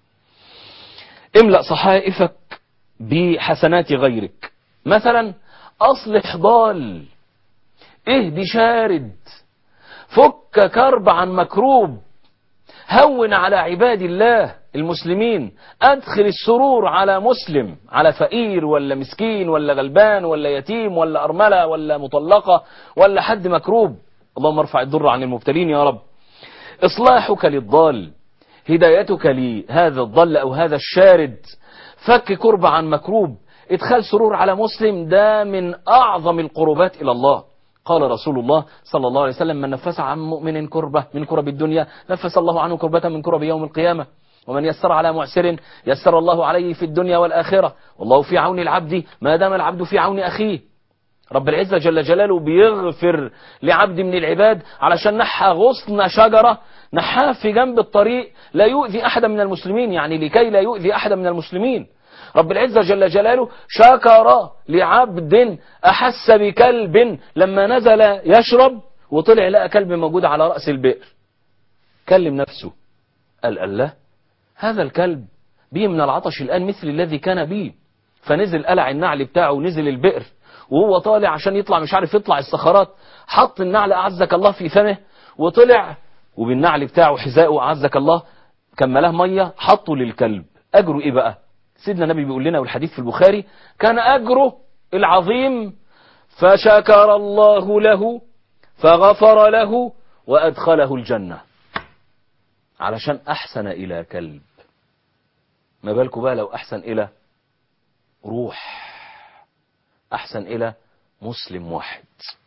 املأ صحائفك بحسنات غيرك مثلا أصلح ضال اهدي شارد فك كرب عن مكروب هون على عباد الله المسلمين ادخل السرور على مسلم على فقير ولا مسكين ولا غلبان ولا يتيم ولا ارمله ولا مطلقه ولا حد مكروب اللهم ارفع الضر عن المبتلين يا رب اصلاحك للضال هدايتك لهذا الضل او هذا الشارد فك كرب عن مكروب ادخال سرور على مسلم ده من اعظم القربات الى الله قال رسول الله صلى الله عليه وسلم من نفس عن مؤمن كربة من كرب الدنيا نفس الله عنه كربة من كرب يوم القيامة ومن يسر على معسر يسر الله عليه في الدنيا والآخرة والله في عون العبد ما دام العبد في عون أخيه رب العزة جل جلاله بيغفر لعبد من العباد علشان نحى غصن شجرة نحاه في جنب الطريق لا يؤذي أحدا من المسلمين يعني لكي لا يؤذي أحدا من المسلمين رب العزة جل جلاله شكر لعبد أحس بكلب لما نزل يشرب وطلع لقى كلب موجود على رأس البئر كلم نفسه قال الله هذا الكلب بيه من العطش الآن مثل الذي كان بيه فنزل قلع النعل بتاعه ونزل البئر وهو طالع عشان يطلع مش عارف يطلع الصخرات حط النعل أعزك الله في فمه وطلع وبالنعل بتاعه حذاءه أعزك الله كملاه مية حطه للكلب أجره إيه بقى سيدنا النبي بيقول لنا والحديث في البخاري كان أجره العظيم فشكر الله له فغفر له وأدخله الجنة علشان أحسن إلى كلب ما بالكم بقى لو أحسن إلى روح أحسن إلى مسلم واحد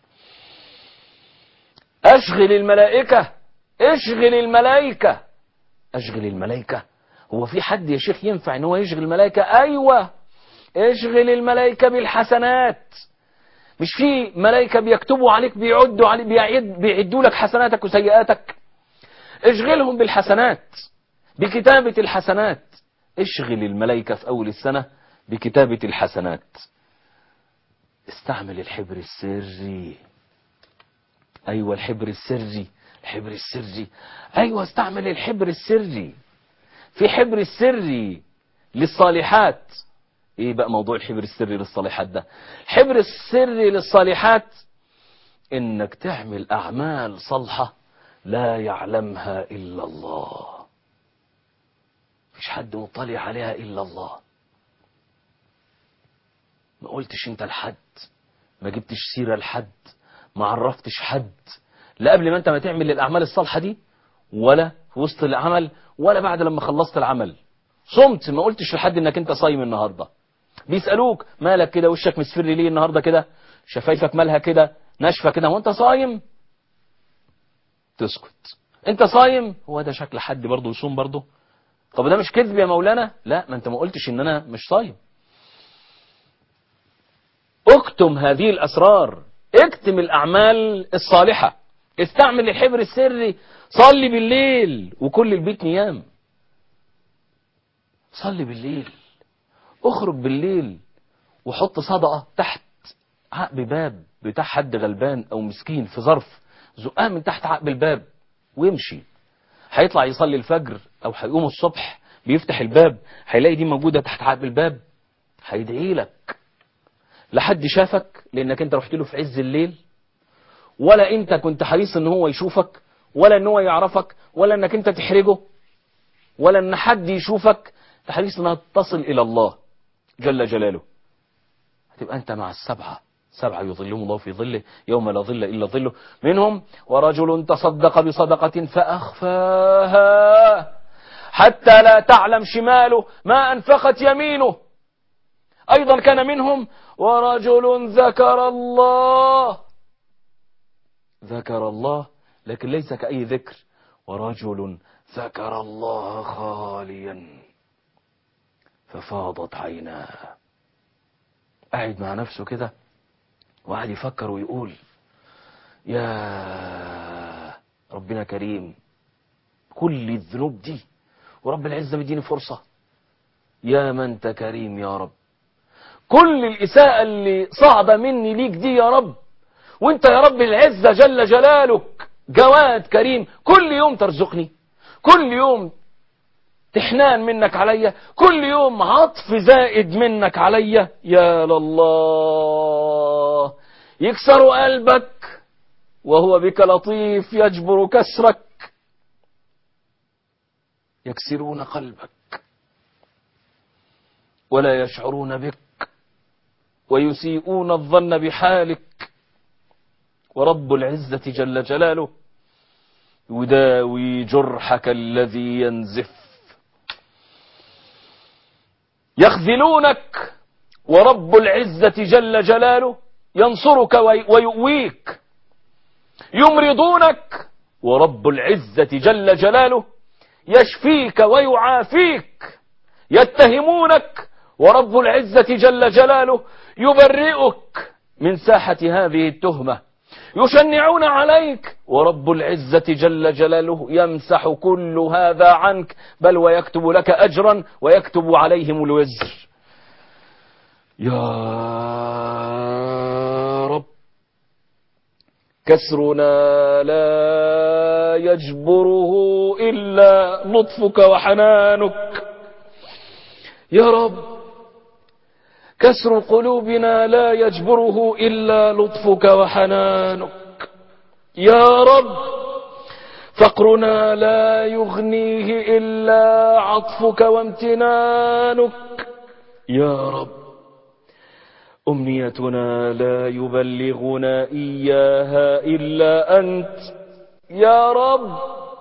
أشغل الملائكة اشغل الملائكة أشغل الملائكة هو في حد يا شيخ ينفع ان هو يشغل الملائكة ايوه اشغل الملائكة بالحسنات مش في ملائكة بيكتبوا عليك بيعدوا عليك بيعد بيعدوا لك حسناتك وسيئاتك اشغلهم بالحسنات بكتابة الحسنات اشغل الملائكة في اول السنة بكتابة الحسنات استعمل الحبر السري ايوه الحبر السري الحبر السري ايوه استعمل الحبر السري في حبر السري للصالحات ايه بقى موضوع الحبر السري للصالحات ده الحبر السري للصالحات انك تعمل اعمال صالحة لا يعلمها الا الله مش حد مطلع عليها الا الله ما قلتش انت لحد ما جبتش سيرة لحد ما عرفتش حد لا قبل ما انت ما تعمل الاعمال الصالحة دي ولا في وسط العمل ولا بعد لما خلصت العمل صمت ما قلتش لحد انك انت صايم النهارده بيسالوك مالك كده وشك مصفر ليه النهارده كده شفايفك مالها كده ناشفه كده وانت صايم تسكت انت صايم هو ده شكل حد برضه يصوم برضه طب ده مش كذب يا مولانا لا ما انت ما قلتش ان انا مش صايم اكتم هذه الاسرار اكتم الاعمال الصالحه استعمل الحبر السري صلي بالليل وكل البيت نيام صلي بالليل اخرج بالليل وحط صدقة تحت عقب باب بتاع حد غلبان او مسكين في ظرف زقها من تحت عقب الباب ويمشي هيطلع يصلي الفجر او هيقوم الصبح بيفتح الباب هيلاقي دي موجودة تحت عقب الباب هيدعي لك لا حد شافك لانك انت رحت له في عز الليل ولا انت كنت حريص ان هو يشوفك ولا ان هو يعرفك ولا انك انت تحرجه ولا ان حد يشوفك تحريص انها تصل الى الله جل جلاله هتبقى انت مع السبعة سبعة يظلهم الله في ظله يوم لا ظل إلا ظله منهم ورجل تصدق بصدقة فأخفاها حتى لا تعلم شماله ما أنفقت يمينه أيضا كان منهم ورجل ذكر الله ذكر الله لكن ليس كأي ذكر ورجل ذكر الله خاليا ففاضت عيناه قاعد مع نفسه كده وقعد يفكر ويقول يا ربنا كريم كل الذنوب دي ورب العزة مديني فرصة يا من انت كريم يا رب كل الإساءة اللي صعدة مني ليك دي يا رب وانت يا رب العزة جل جلالك جواد كريم كل يوم ترزقني كل يوم تحنان منك عليا كل يوم عطف زائد منك عليا يا لله يكسر قلبك وهو بك لطيف يجبر كسرك يكسرون قلبك ولا يشعرون بك ويسيئون الظن بحالك ورب العزة جل جلاله يداوي جرحك الذي ينزف يخذلونك ورب العزة جل جلاله ينصرك ويؤويك يمرضونك ورب العزة جل جلاله يشفيك ويعافيك يتهمونك ورب العزة جل جلاله يبرئك من ساحة هذه التهمة يشنعون عليك ورب العزة جل جلاله يمسح كل هذا عنك بل ويكتب لك أجرا ويكتب عليهم الوزر يا رب كسرنا لا يجبره إلا لطفك وحنانك يا رب كسر قلوبنا لا يجبره إلا لطفك وحنانك يا رب فقرنا لا يغنيه إلا عطفك وامتنانك يا رب أمنيتنا لا يبلغنا إياها إلا أنت يا رب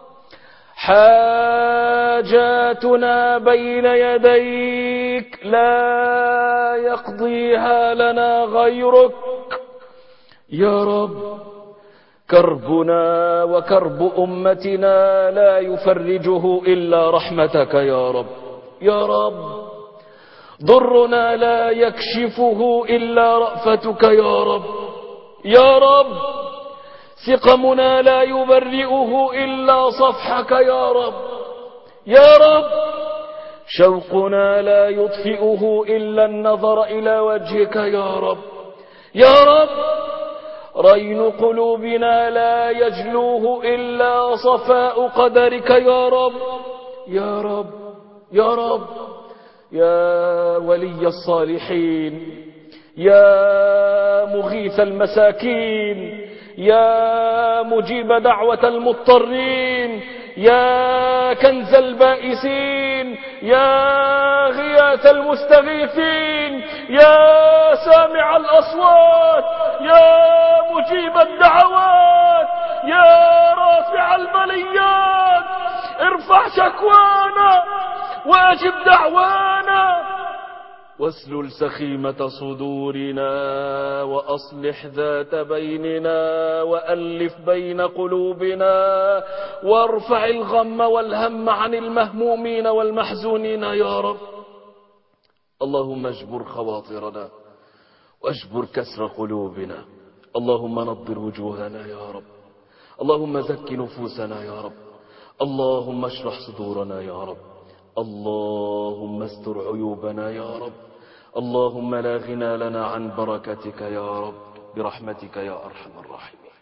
حاجاتنا بين يديك لا يقضيها لنا غيرك يا رب كربنا وكرب أمتنا لا يفرجه إلا رحمتك يا رب يا رب ضرنا لا يكشفه إلا رأفتك يا رب يا رب سقمنا لا يبرئه إلا صفحك يا رب يا رب شوقنا لا يطفئه إلا النظر إلى وجهك يا رب يا رب رين قلوبنا لا يجلوه إلا صفاء قدرك يا رب يا رب يا رب يا ولي الصالحين يا مغيث المساكين يا مجيب دعوة المضطرين يا كنز البائسين يا غياث المستغيثين يا سامع الأصوات يا مجيب الدعوات يا رافع البليات ارفع شكوانا واجب دعوانا واسلل سخيمة صدورنا وأصلح ذات بيننا وألف بين قلوبنا وارفع الغم والهم عن المهمومين والمحزونين يا رب اللهم اجبر خواطرنا واجبر كسر قلوبنا اللهم نضر وجوهنا يا رب اللهم زك نفوسنا يا رب اللهم اشرح صدورنا يا رب اللهم استر عيوبنا يا رب اللهم لا غنى لنا عن بركتك يا رب برحمتك يا أرحم الراحمين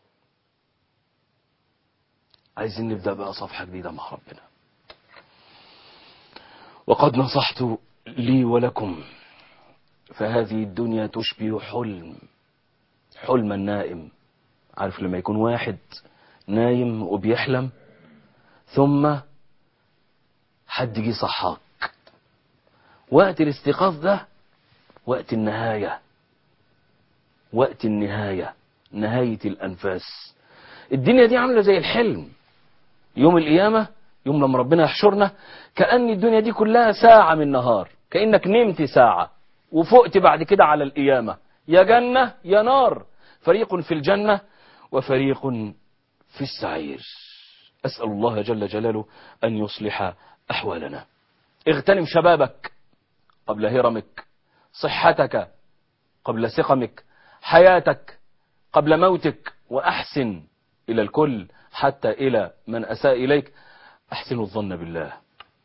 عايزين نبدأ بقى صفحة جديدة مع ربنا وقد نصحت لي ولكم فهذه الدنيا تشبه حلم حلم النائم عارف لما يكون واحد نايم وبيحلم ثم حد جه صحاك وقت الاستيقاظ ده وقت النهاية وقت النهاية نهاية الأنفاس الدنيا دي عاملة زي الحلم يوم القيامة يوم لما ربنا يحشرنا كأن الدنيا دي كلها ساعة من نهار كأنك نمت ساعة وفقت بعد كده على القيامة يا جنة يا نار فريق في الجنة وفريق في السعير أسأل الله جل جلاله أن يصلح أحوالنا اغتنم شبابك قبل هرمك صحتك قبل سقمك حياتك قبل موتك وأحسن إلى الكل حتى إلى من أساء إليك أحسن الظن بالله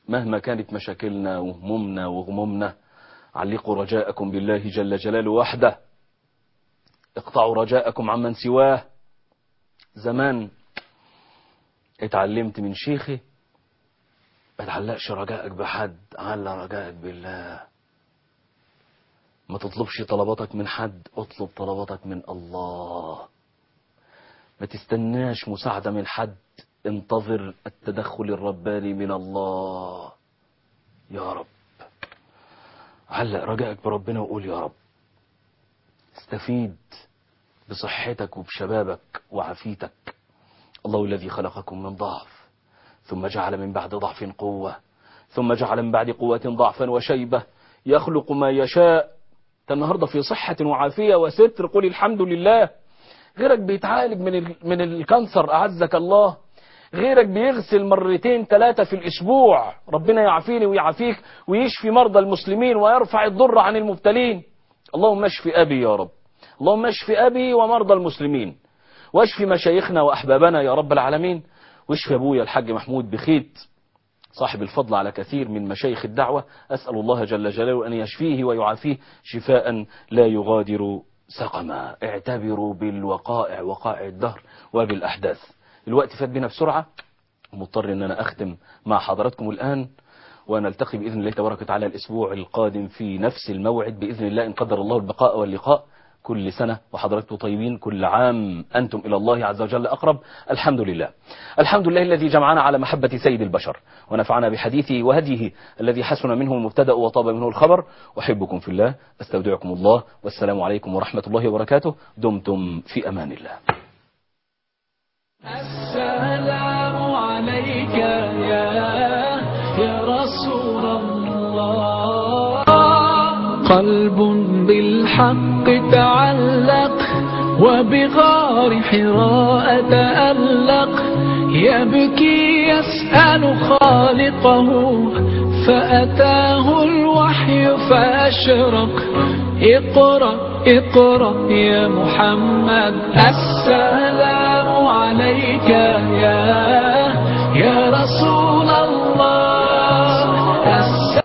مهما كانت مشاكلنا وهمومنا وغمومنا علقوا رجاءكم بالله جل جلاله وحده اقطعوا رجاءكم عمن سواه زمان اتعلمت من شيخي ما تعلقش رجائك بحد علق رجائك بالله ما تطلبش طلباتك من حد اطلب طلباتك من الله ما تستناش مساعدة من حد انتظر التدخل الرباني من الله يا رب علق رجائك بربنا وقول يا رب استفيد بصحتك وبشبابك وعافيتك الله الذي خلقكم من ضعف ثم جعل من بعد ضعف قوة ثم جعل من بعد قوة ضعفا وشيبة يخلق ما يشاء انت النهارده في صحة وعافية وستر قل الحمد لله غيرك بيتعالج من ال... من الكانسر أعزك الله غيرك بيغسل مرتين ثلاثة في الأسبوع ربنا يعافيني ويعافيك ويشفي مرضى المسلمين ويرفع الضر عن المبتلين اللهم اشف أبي يا رب اللهم اشف أبي ومرضى المسلمين واشف مشايخنا وأحبابنا يا رب العالمين واشف أبويا الحاج محمود بخيت صاحب الفضل على كثير من مشايخ الدعوة أسأل الله جل جلاله أن يشفيه ويعافيه شفاء لا يغادر سقما اعتبروا بالوقائع وقائع الدهر وبالأحداث الوقت فات بنا بسرعة مضطر أن أنا أختم مع حضراتكم الآن ونلتقي بإذن الله تبارك وتعالى الأسبوع القادم في نفس الموعد بإذن الله إن قدر الله البقاء واللقاء كل سنة وحضراتكم طيبين كل عام أنتم إلى الله عز وجل أقرب الحمد لله الحمد لله الذي جمعنا على محبة سيد البشر ونفعنا بحديثه وهديه الذي حسن منه المبتدأ وطاب منه الخبر أحبكم في الله أستودعكم الله والسلام عليكم ورحمة الله وبركاته دمتم في أمان الله السلام عليك يا يا رسول الله قلب بالحق تعلق وبغار حراء تألق يبكي يسأل خالقه فأتاه الوحي فأشرق اقرأ اقرأ يا محمد السلام عليك يا يا رسول